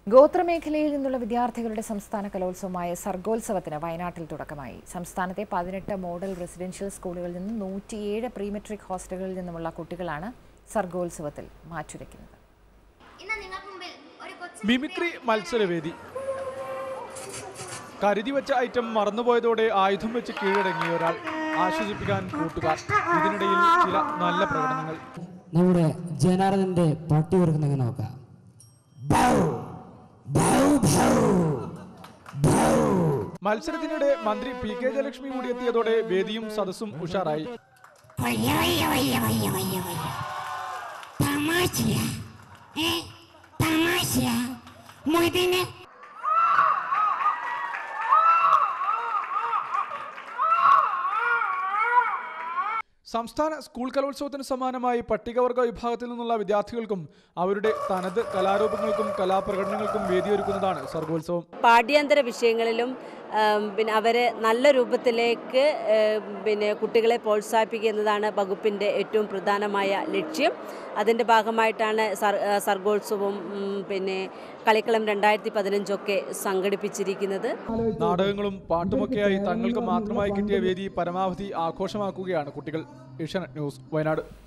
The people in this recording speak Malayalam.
ഗോത്രമേഖലയിൽ നിന്നുള്ള വിദ്യാർത്ഥികളുടെ സംസ്ഥാന കലോത്സവമായ സർഗോത്സവത്തിന് വയനാട്ടിൽ തുടക്കമായി സംസ്ഥാനത്തെ പതിനെട്ട് മോഡൽ റെസിഡൻഷ്യൽ സ്കൂളുകളിൽ നിന്നും നൂറ്റിയേഴ് പ്രീ മെട്രിക് ഹോസ്റ്റലുകളിൽ നിന്നുമുള്ള കുട്ടികളാണ് സർഗോത്സവത്തിൽ മാറ്റുരയ്ക്കുന്നത് ഇന്ന് നിങ്ങൾക്ക് മുമ്പിൽ ഒരു കൊച്ചു മിമിക്രി മത്സരവേദി കരുതി വെച്ച ഐറ്റം മറന്നുപോയതോടെ ആയുധം വെച്ച് കീഴടങ്ങിയ ഒരാൾ ആശ്വസിപ്പിക്കാൻ കൂട്ടുകാർ ഇതിനിടയിൽ ചില നല്ല പ്രകടനങ്ങൾ നമ്മുടെ ജനാർദ്ദന്റെ പട്ടി കൊടുക്കുന്ന നോക്കാം ബൗ, ബൗ, ബൗ, ബൗ. മത്സരത്തിനിടെ മന്ത്രി പി കെ ജയലക്ഷ്മി കൂടി എത്തിയതോടെ വേദിയും സദസ്സും ഉഷാറായി വയ്യ വയ്യ വയ്യ വയ്യ വയ്യ വയ്യ തമാശയാ ഏ തമാശയാ മൊയ്തീനെ സംസ്ഥാന സ്കൂൾ കലോത്സവത്തിന് സമാനമായി പട്ടികവർഗ വിഭാഗത്തിൽ നിന്നുള്ള വിദ്യാർത്ഥികൾക്കും അവരുടെ തനത് കലാരൂപങ്ങൾക്കും കലാപ്രകടനങ്ങൾക്കും വേദിയൊരുക്കുന്നതാണ് സർഗോത്സവം പാഠ്യാന്തര വിഷയങ്ങളിലും ആം, പിന്നെ അവരെ നല്ല രൂപത്തിലേക്ക് ഏം, പിന്നെ കുട്ടികളെ പ്രോത്സാഹിപ്പിക്കുക എന്നതാണ് വകുപ്പിൻ്റെ ഏറ്റവും പ്രധാനമായ ലക്ഷ്യം അതിൻ്റെ ഭാഗമായിട്ടാണ് സർ ആ, സർഗോത്സവം ഉം, പിന്നെ കളിക്കളം രണ്ടായിരത്തി പതിനഞ്ചൊക്കെ സംഘടിപ്പിച്ചിരിക്കുന്നത് നാടകങ്ങളും പാട്ടുമൊക്കെയായി തങ്ങൾക്ക് മാത്രമായി കിട്ടിയ വേദി പരമാവധി ആഘോഷമാക്കുകയാണ് കുട്ടികൾ ഏഷ്യാനെറ്റ് ന്യൂസ് വയനാട്